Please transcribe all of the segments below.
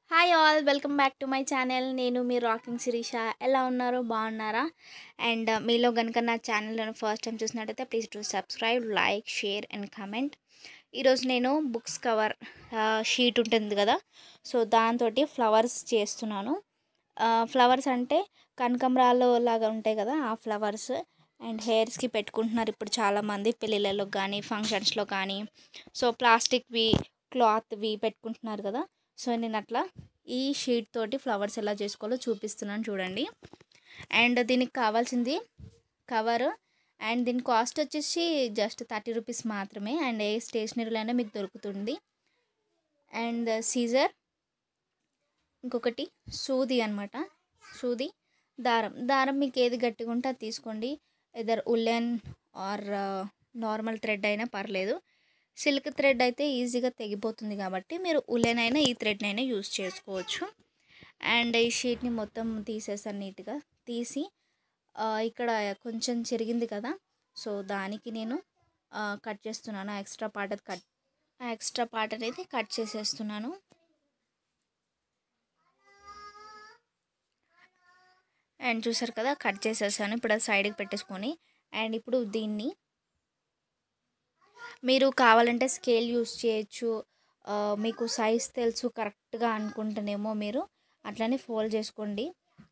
hi all welcome back to my channel నేను మీ rocking Sirisha ఎలా ఉన్నారు బాగున్నారా అండ్ మీలో కనుక నా ఛానల్ ఫస్ట్ టైం చూసినట్టయితే please do subscribe like share and comment ఈరోజు నేను బుక్స్ కవర్ షీట్ ఉంటుంది కదా సో దాంతో ఫ్లవర్స్ చేస్తున్నాను ఫ్లవర్స్ అంటే కనకంబరాలు లాగా ఉంటాయి కదా ఆ ఫ్లవర్స్ అండ్ హెయిర్స్కి పెట్టుకుంటున్నారు ఇప్పుడు చాలామంది పెళ్ళిళ్ళలో కానీ ఫంక్షన్స్లో కానీ సో ప్లాస్టిక్వి క్లాత్వి పెట్టుకుంటున్నారు కదా సో నేను అట్లా ఈ షీట్ తోటి ఫ్లవర్స్ ఎలా చేసుకోవాలో చూపిస్తున్నాను చూడండి అండ్ దీనికి కావాల్సింది కవర్ అండ్ దీని కాస్ట్ వచ్చేసి జస్ట్ థర్టీ రూపీస్ మాత్రమే అండ్ ఏ స్టేషనరీలోనే మీకు దొరుకుతుంది అండ్ సీజర్ ఇంకొకటి సూది అనమాట సూది దారం దారం మీకు ఏది గట్టిగా ఉంటే అది తీసుకోండి either woollen or normal thread అయినా పర్లేదు సిల్క్ థ్రెడ్ అయితే ఈజీగా తెగిపోతుంది కాబట్టి మీరు ఉలెన్ అయినా ఈ థ్రెడ్నైనా యూస్ చేసుకోవచ్చు అండ్ ఈ షీట్ని మొత్తం తీసేసాను నీట్గా తీసి ఇక్కడ కొంచెం చెరిగింది కదా సో దానికి నేను కట్ చేస్తున్నాను ఎక్స్ట్రా పార్ట్ అది కట్ ఆ ఎక్స్ట్రా పార్ట్ అనేది కట్ చేసేస్తున్నాను అండ్ చూసారు కదా కట్ చేసేసాను ఇప్పుడు అది సైడ్కి పెట్టేసుకొని అండ్ ఇప్పుడు దీన్ని మీరు కావాలంటే స్కేల్ యూస్ చేయొచ్చు మీకు సైజ్ తెలుసు కరెక్ట్గా అనుకుంటేనేమో మీరు అట్లనే ఫోల్డ్ చేసుకోండి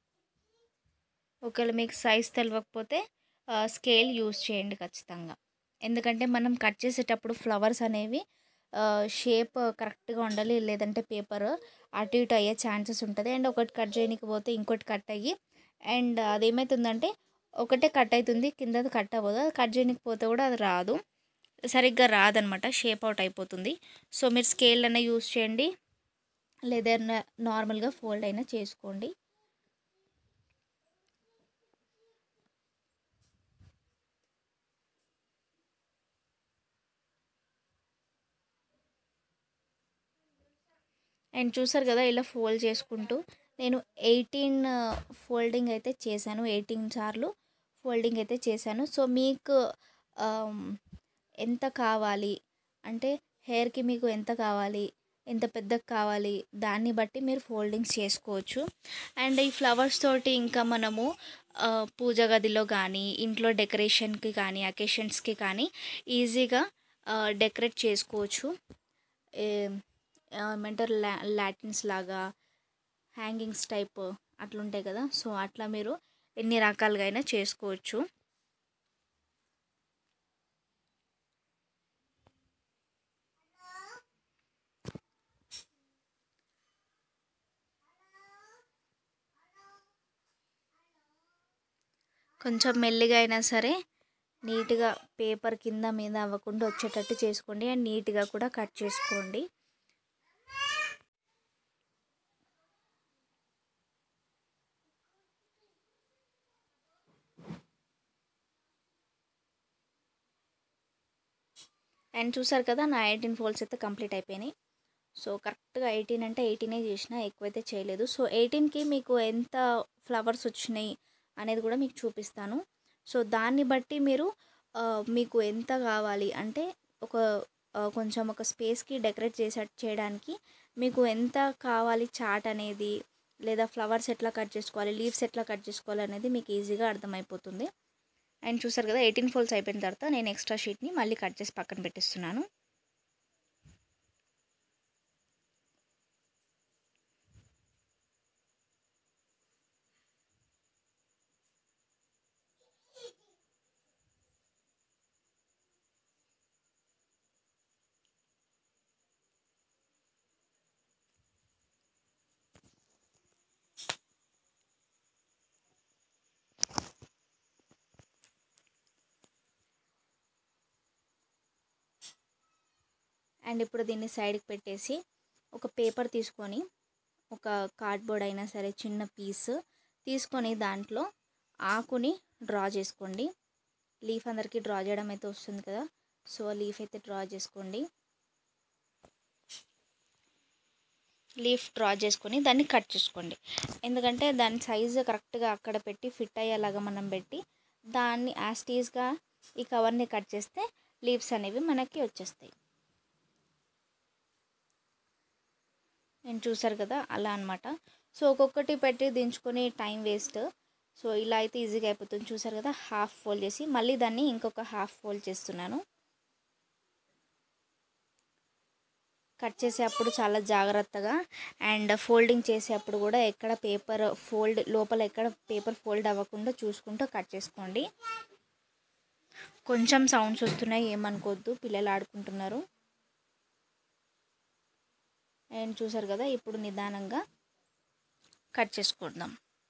ఒకవేళ మీకు సైజ్ తెలియకపోతే స్కేల్ యూస్ చేయండి ఖచ్చితంగా ఎందుకంటే మనం కట్ చేసేటప్పుడు ఫ్లవర్స్ అనేవి షేప్ కరెక్ట్గా ఉండాలి లేదంటే పేపర్ అటు ఇటు అయ్యే ఛాన్సెస్ ఉంటుంది అండ్ ఒకటి కట్ చేయడానికి పోతే ఇంకోటి కట్ అయ్యి అండ్ అదేమవుతుందంటే ఒకటే కట్ అవుతుంది కింద కట్ అవ్వదు అది కట్ చేయడానికి పోతే కూడా అది రాదు సరిగ్గా రాదనమాట షేప్ అవుట్ అయిపోతుంది సో మీరు స్కేల్ అయినా యూస్ చేయండి లేదా నార్మల్గా ఫోల్డ్ అయినా చేసుకోండి అండ్ చూసారు కదా ఇలా ఫోల్డ్ చేసుకుంటూ నేను ఎయిటీన్ ఫోల్డింగ్ అయితే చేశాను ఎయిటీన్ సార్లు ఫోల్డింగ్ అయితే చేశాను సో మీకు ఎంత కావాలి అంటే హెయిర్కి మీకు ఎంత కావాలి ఎంత పెద్దగా కావాలి దాన్ని బట్టి మీరు ఫోల్డింగ్స్ చేసుకోవచ్చు అండ్ ఈ ఫ్లవర్స్ తోటి ఇంకా మనము పూజ గదిలో కానీ ఇంట్లో డెకరేషన్కి కానీ అకేషన్స్కి కానీ ఈజీగా డెకరేట్ చేసుకోవచ్చు ఏమంటారు లా లాటిన్స్ లాగా హ్యాంగింగ్స్ టైప్ అట్లుంటాయి కదా సో అట్లా మీరు ఎన్ని రకాలుగా అయినా చేసుకోవచ్చు కొంచెం మెల్లిగా అయినా సరే నీట్గా పేపర్ కింద మీద అవ్వకుండా వచ్చేటట్టు చేసుకోండి అండ్ నీట్గా కూడా కట్ చేసుకోండి అండ్ చూసారు కదా నా ఎయిటీన్ ఫోల్డ్స్ అయితే కంప్లీట్ అయిపోయినాయి సో కరెక్ట్గా ఎయిటీన్ అంటే ఎయిటీనే చేసిన ఎక్కువైతే చేయలేదు సో ఎయిటీన్కి మీకు ఎంత ఫ్లవర్స్ వచ్చినాయి అనేది కూడా మీకు చూపిస్తాను సో దాన్ని బట్టి మీరు మీకు ఎంత కావాలి అంటే ఒక కొంచెం ఒక స్పేస్కి డెకరేట్ చేసే చేయడానికి మీకు ఎంత కావాలి చాట్ అనేది లేదా ఫ్లవర్స్ ఎట్లా కట్ చేసుకోవాలి లీవ్స్ ఎట్లా కట్ చేసుకోవాలి అనేది మీకు ఈజీగా అర్థమైపోతుంది అండ్ చూసారు కదా ఎయిటీన్ ఫోల్డ్స్ అయిపోయిన తర్వాత నేను ఎక్స్ట్రా షీట్ని మళ్ళీ కట్ చేసి పక్కన పెట్టిస్తున్నాను అండ్ ఇప్పుడు దీన్ని సైడ్కి పెట్టేసి ఒక పేపర్ తీసుకొని ఒక కార్డ్బోర్డ్ అయినా సరే చిన్న పీస్ తీసుకొని దాంట్లో ఆకుని డ్రా చేసుకోండి లీఫ్ అందరికీ డ్రా చేయడం అయితే వస్తుంది కదా సో లీఫ్ అయితే డ్రా చేసుకోండి లీఫ్ డ్రా చేసుకొని దాన్ని కట్ చేసుకోండి ఎందుకంటే దాని సైజు కరెక్ట్గా అక్కడ పెట్టి ఫిట్ అయ్యేలాగా మనం పెట్టి దాన్ని యాస్టీస్గా ఈ కవర్ని కట్ చేస్తే లీవ్స్ అనేవి మనకి వచ్చేస్తాయి నేను చూసారు కదా అలా అనమాట సో ఒక్కొక్కటి పెట్టి దించుకొని టైం వేస్ట్ సో ఇలా అయితే ఈజీగా అయిపోతుంది చూసారు కదా హాఫ్ ఫోల్డ్ చేసి మళ్ళీ దాన్ని ఇంకొక హాఫ్ ఫోల్డ్ చేస్తున్నాను కట్ చేసేటప్పుడు చాలా జాగ్రత్తగా అండ్ ఫోల్డింగ్ చేసేటప్పుడు కూడా ఎక్కడ పేపర్ ఫోల్డ్ లోపల ఎక్కడ పేపర్ ఫోల్డ్ అవ్వకుండా చూసుకుంటూ కట్ చేసుకోండి కొంచెం సౌండ్స్ వస్తున్నాయి ఏమనుకోవద్దు పిల్లలు ఆడుకుంటున్నారు అండ్ చూసారు కదా ఇప్పుడు నిదానంగా కట్ చేసుకుందాం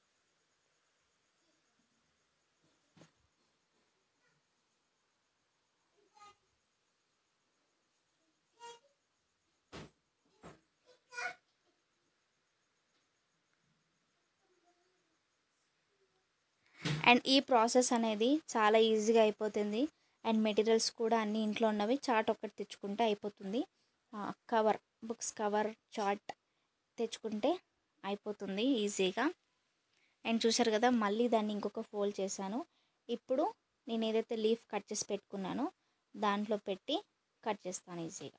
అండ్ ఈ ప్రాసెస్ అనేది చాలా ఈజీగా అయిపోతుంది అండ్ మెటీరియల్స్ కూడా అన్ని ఇంట్లో ఉన్నవి చాట్ ఒకటి తెచ్చుకుంటే అయిపోతుంది కవర్ బుక్స్ కవర్ చాట్ తెచ్చుకుంటే అయిపోతుంది ఈజీగా అండ్ చూసారు కదా మళ్ళీ దాన్ని ఇంకొక ఫోల్డ్ చేశాను ఇప్పుడు నేను ఏదైతే లీఫ్ కట్ చేసి పెట్టుకున్నానో దాంట్లో పెట్టి కట్ చేస్తాను ఈజీగా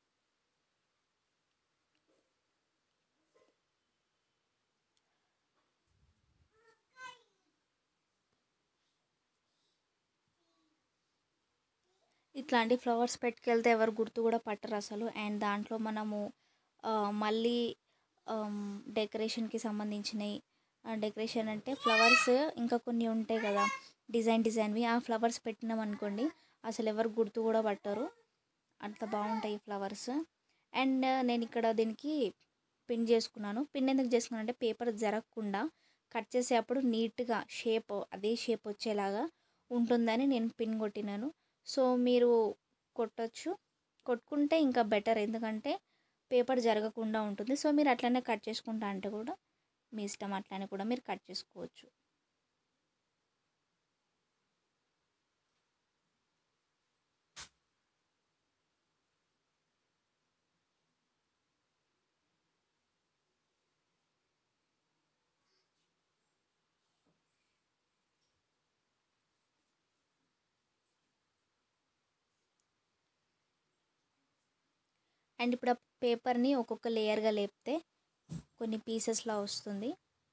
ఇట్లాంటి ఫ్లవర్స్ పెట్టుకెళ్తే ఎవరు గుర్తు కూడా పట్టరు అసలు అండ్ దాంట్లో మనము మళ్ళీ డెకరేషన్కి సంబంధించినవి డెకరేషన్ అంటే ఫ్లవర్స్ ఇంకా కొన్ని ఉంటాయి కదా డిజైన్ డిజైన్వి ఆ ఫ్లవర్స్ పెట్టినాం అనుకోండి అసలు ఎవరు గుర్తు కూడా పట్టరు అంత బాగుంటాయి ఫ్లవర్స్ అండ్ నేను ఇక్కడ దీనికి పిన్ చేసుకున్నాను పిన్ ఎందుకు చేసుకున్నాను అంటే పేపర్ జరగకుండా కట్ చేసేటప్పుడు నీట్గా షేప్ అదే షేప్ వచ్చేలాగా ఉంటుందని నేను పిన్ కొట్టినాను సో మీరు కొట్టచ్చు కొట్టుకుంటే ఇంకా బెటర్ ఎందుకంటే పేపర్ జరగకుండా ఉంటుంది సో మీరు అట్లనే కట్ చేసుకుంటా అంటే కూడా మీ ఇష్టం అట్లనే కూడా మీరు కట్ చేసుకోవచ్చు అండ్ ఇప్పుడు ఆ పేపర్ని ఒక్కొక్క లేయర్గా లేపితే కొన్ని పీసెస్లా వస్తుంది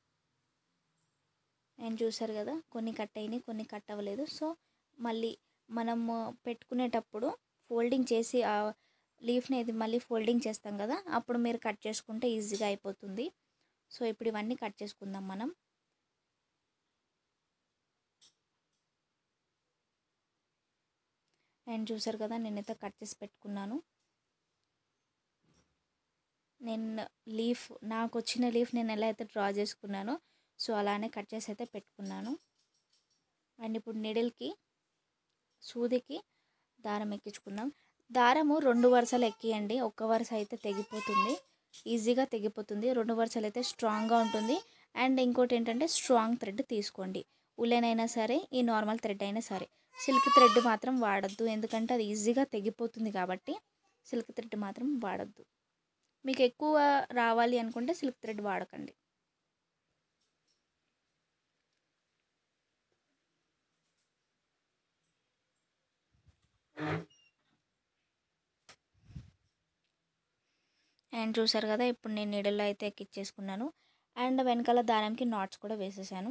అండ్ చూసారు కదా కొన్ని కట్ అయినాయి కొన్ని కట్ అవ్వలేదు సో మళ్ళీ మనం పెట్టుకునేటప్పుడు ఫోల్డింగ్ చేసి ఆ లీఫ్ని ఇది మళ్ళీ ఫోల్డింగ్ చేస్తాం కదా అప్పుడు మీరు కట్ చేసుకుంటే ఈజీగా అయిపోతుంది సో ఇప్పుడు ఇవన్నీ కట్ చేసుకుందాం మనం అండ్ చూసారు కదా నేనైతే కట్ చేసి పెట్టుకున్నాను నేను లీఫ్ నాకు వచ్చిన లీఫ్ నేను ఎలా అయితే డ్రా చేసుకున్నానో సో అలానే కట్ చేసి అయితే పెట్టుకున్నాను అండ్ ఇప్పుడు నిడిల్కి సూదికి దారం ఎక్కించుకుందాం దారము రెండు వరుసలు ఎక్కియండి ఒక్క వరుస అయితే తెగిపోతుంది ఈజీగా తెగిపోతుంది రెండు వరుసలు అయితే స్ట్రాంగ్గా ఉంటుంది అండ్ ఇంకోటి ఏంటంటే స్ట్రాంగ్ థ్రెడ్ తీసుకోండి ఉలెన్ అయినా సరే ఈ నార్మల్ థ్రెడ్ అయినా సరే సిల్క్ థ్రెడ్ మాత్రం వాడద్దు ఎందుకంటే అది ఈజీగా తెగిపోతుంది కాబట్టి సిల్క్ థ్రెడ్ మాత్రం వాడద్దు మీకు ఎక్కువ రావాలి అనుకుంటే సిల్క్ థ్రెడ్ వాడకండి అండ్ చూసారు కదా ఇప్పుడు నేను నీడల్లో అయితే ఎక్కిచ్చేసుకున్నాను అండ్ వెనకాల దారంకి నాట్స్ కూడా వేసేసాను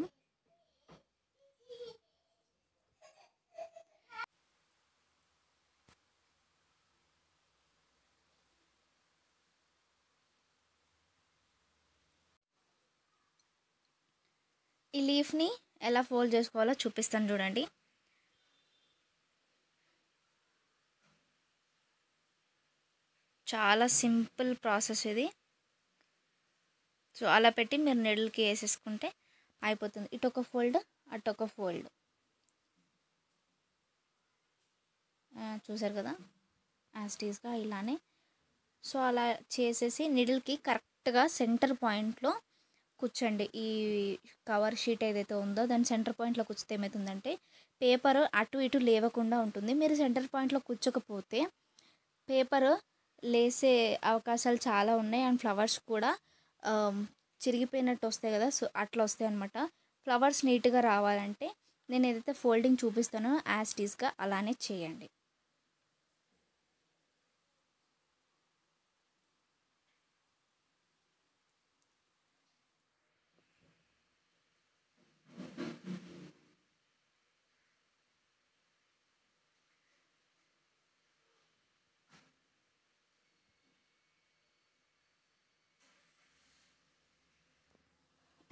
ఈ లీఫ్ని ఎలా ఫోల్డ్ చేసుకోవాలో చూపిస్తాను చూడండి చాలా సింపుల్ ప్రాసెస్ ఇది సో అలా పెట్టి మీరు నెడల్కి వేసేసుకుంటే అయిపోతుంది ఇటు ఒక ఫోల్డ్ అటు ఒక ఫోల్డ్ చూసారు కదా యాస్టీస్గా ఇలానే సో అలా చేసేసి నిడిల్కి కరెక్ట్గా సెంటర్ పాయింట్లో కూర్చోండి ఈ కవర్ షీట్ ఏదైతే ఉందో దాని సెంటర్ పాయింట్లో కూర్చుతే ఏమవుతుందంటే పేపర్ అటు ఇటు లేవకుండా ఉంటుంది మీరు సెంటర్ పాయింట్లో కూర్చోకపోతే పేపర్ లేసే అవకాశాలు చాలా ఉన్నాయి అండ్ ఫ్లవర్స్ కూడా చిరిగిపోయినట్టు వస్తాయి కదా సో అట్లా వస్తాయి అనమాట ఫ్లవర్స్ నీట్గా రావాలంటే నేను ఏదైతే ఫోల్డింగ్ చూపిస్తానో యాజ్ టీస్గా అలానే చేయండి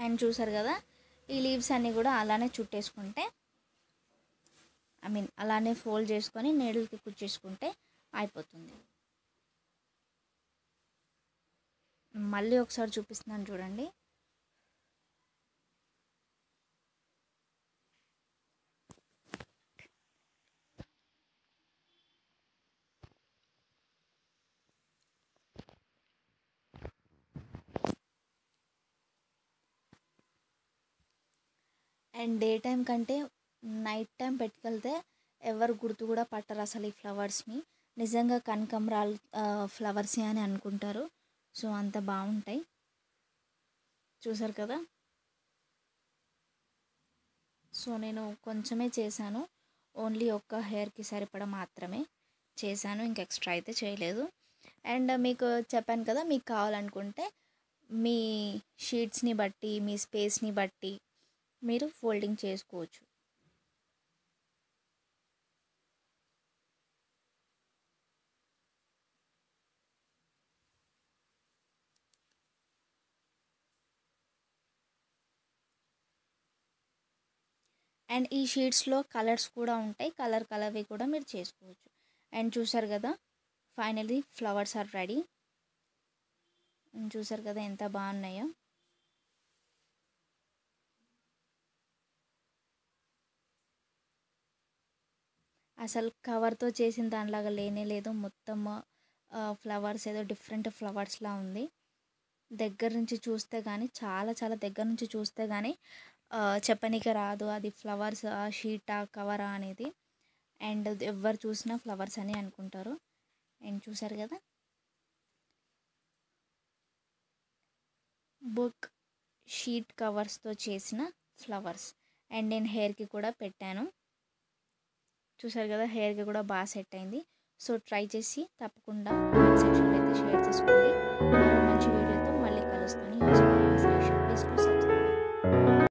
అండ్ చూసారు కదా ఈ లీవ్స్ అన్నీ కూడా అలానే చుట్టేసుకుంటే ఐ మీన్ అలానే ఫోల్డ్ చేసుకొని నీడిల్కి కుచ్చేసుకుంటే అయిపోతుంది మళ్ళీ ఒకసారి చూపిస్తున్నాను చూడండి అండ్ డే టైం కంటే నైట్ టైం పెట్టుకెళ్తే ఎవరు గుర్తు కూడా పట్టరు అసలు ఈ ఫ్లవర్స్ని నిజంగా కనకంబరాలు ఫ్లవర్స్ అని అనుకుంటారు సో అంత బాగుంటాయి చూసారు కదా సో నేను కొంచెమే చేశాను ఓన్లీ ఒక్క హెయిర్కి సరిపడా మాత్రమే చేశాను ఇంక ఎక్స్ట్రా అయితే చేయలేదు అండ్ మీకు చెప్పాను కదా మీకు కావాలనుకుంటే మీ షీట్స్ని బట్టి మీ స్పేస్ని బట్టి మీరు ఫోల్డింగ్ చేసుకోవచ్చు అండ్ ఈ షీట్స్లో కలర్స్ కూడా ఉంటాయి కలర్ కలర్వి కూడా మీరు చేసుకోవచ్చు అండ్ చూసారు కదా ఫైనలీ ఫ్లవర్స్ ఆర్ రెడీ చూసారు కదా ఎంత బాగున్నాయో అసలు కవర్తో చేసిన దానిలాగా లేనే లేదు మొత్తం ఫ్లవర్స్ ఏదో డిఫరెంట్ ఫ్లవర్స్లా ఉంది దగ్గర నుంచి చూస్తే కానీ చాలా చాలా దగ్గర నుంచి చూస్తే కానీ చెప్పనీకి రాదు అది ఫ్లవర్స్ షీటా కవరా అనేది అండ్ ఎవరు చూసినా ఫ్లవర్స్ అని అనుకుంటారు అండ్ చూసారు కదా బుక్ షీట్ కవర్స్తో చేసిన ఫ్లవర్స్ అండ్ నేను హెయిర్కి కూడా పెట్టాను చూసారు కదా హెయిర్కి కూడా బాగా సెట్ అయింది సో ట్రై చేసి తప్పకుండా కామెంట్ సెక్షన్లో అయితే షేర్ చేసుకోండి మరో మంచి వీడియోతో మళ్ళీ కలుస్తాను ప్లీజ్ టు